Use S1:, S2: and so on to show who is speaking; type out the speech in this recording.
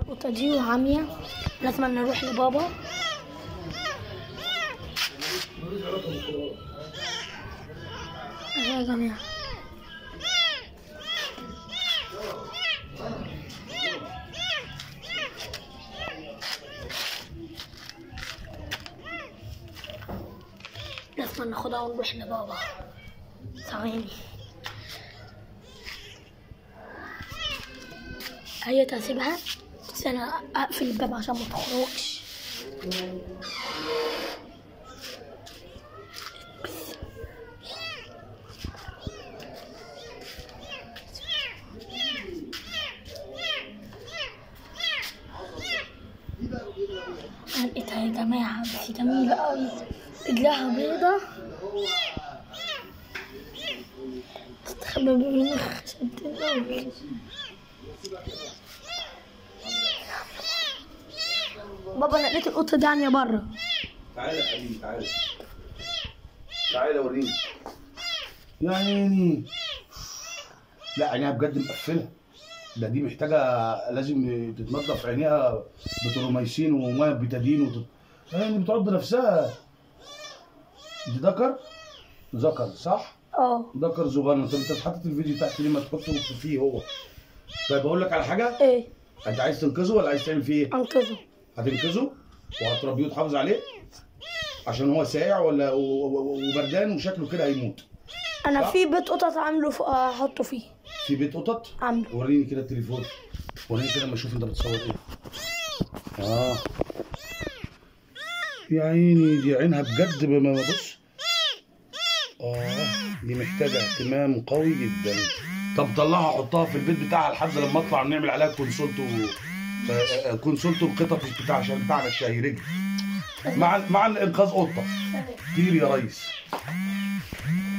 S1: القطة دي وعامية لازم نروح لبابا أهي يا جماعة لازم ناخدها ونروح لبابا ثواني هي تسيبها بس انا اقفل الباب عشان ما تخرجش أنا لقيتها يا جماعة بس جميلة أوي رجلها بيضة تستخبى بين الخشبتين أوي بابا انا لقيت القطه دي عاميه بره
S2: تعالى يا حبيبي تعالى تعالى وريني يا عيني لا عينيها بجد مقفله ده دي محتاجه لازم تتنضف عينيها بتروميسين وميه بتادين وتت... يعني بترد نفسها دي ذكر ذكر صح
S1: اه
S2: ذكر صغنن طب انت حاطط الفيديو تحت ليه ما تحطه فيه هو طيب اقول لك على حاجه
S1: ايه
S2: انت عايز تنقذه ولا عايز تعمل فيه ايه
S1: انقذه
S2: هتنقذه وهتربيه وتحافظ عليه عشان هو ساقع ولا و- و- وبردان وشكله كده هيموت
S1: انا
S2: صح.
S1: في بيت قطط عامله ف- احطه فيه
S2: في بيت قطط
S1: عامله
S2: وريني كده التليفون وريني كده اما اشوف انت بتصور ايه اه يا عيني دي عينها بجد بما بص اه دي محتاجه اهتمام قوي جدا طب طلعها حطها في البيت بتاعها لحد لما اطلع نعمل عليها كونسولت و آه، آه، كونسولت القطط بتاع عشان بتاعنا الشهي رجل مع مع الانقاذ قطه كتير يا ريس